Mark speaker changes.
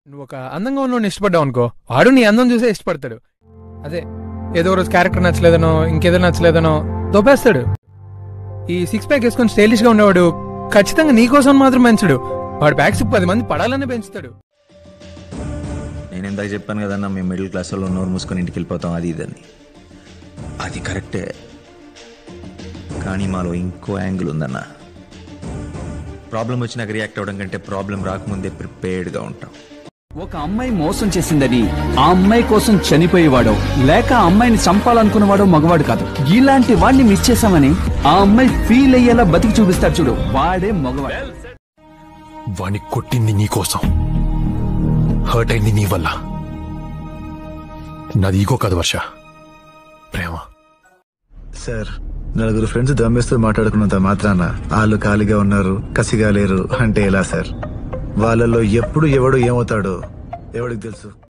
Speaker 1: నువ్వు ఒక అందంగా ఉన్నోడిని ఇష్టపడ్డావు అనుకో వాడు నీ అందం చూసే ఇష్టపడతాడు అదే ఏదో రోజు క్యారెక్టర్ నచ్చలేదనో ఇంకేదో నచ్చలేదనో దొబ్బేస్తాడు ఈ సిక్స్ ప్యాక్ వేసుకొని స్టైలిష్ గా ఉండేవాడు ఖచ్చితంగా నీ కోసం మాత్రం పెంచడు వాడు బ్యాగ్స్ పది మంది పడాలని పెంచుతాడు
Speaker 2: నేను ఇందాక చెప్పాను కదన్నా మేము మిడిల్ క్లాస్ వాళ్ళు నోరు మూసుకొని ఇంటికి వెళ్ళిపోతాం అది ఇదని అది కరెక్టే కానీ మాలో ఇంకో యాంగిల్ ఉందన్న ప్రాబ్లం వచ్చినాక రియాక్ట్ అవ్వడం కంటే ప్రాబ్లం రాకముందే ప్రిపేర్డ్గా ఉంటాం
Speaker 3: ఒక అమ్మాయి మోసం చేసిందని ఆ అమ్మాయి కోసం చనిపోయేవాడో లేక ఆ అమ్మాయిని చంపాలనుకున్నవాడో మగవాడు కాదు ఇలాంటి వాడిని మిస్ చేశామని ఆ అమ్మాయి ఫీల్ అయ్యేలా బతికి చూపిస్తాడు చూడు వాడే మగవాడు
Speaker 4: వాణ్ణి కొట్టింది నీకోసం హర్ట్ అయింది నీ వల్ల నాది ఈగో కాదు వర్ష ప్రేమ
Speaker 5: సార్ నలుగురు ఫ్రెండ్స్ దమ్మేస్తూ మాట్లాడుకున్నంత మాత్రాన వాళ్ళు ఖాళీగా ఉన్నారు కసిగా లేరు అంటే ఎలా సార్ వాళ్ళలో ఎప్పుడు ఎవడు ఏమవుతాడో ఎవడికి తెలుసు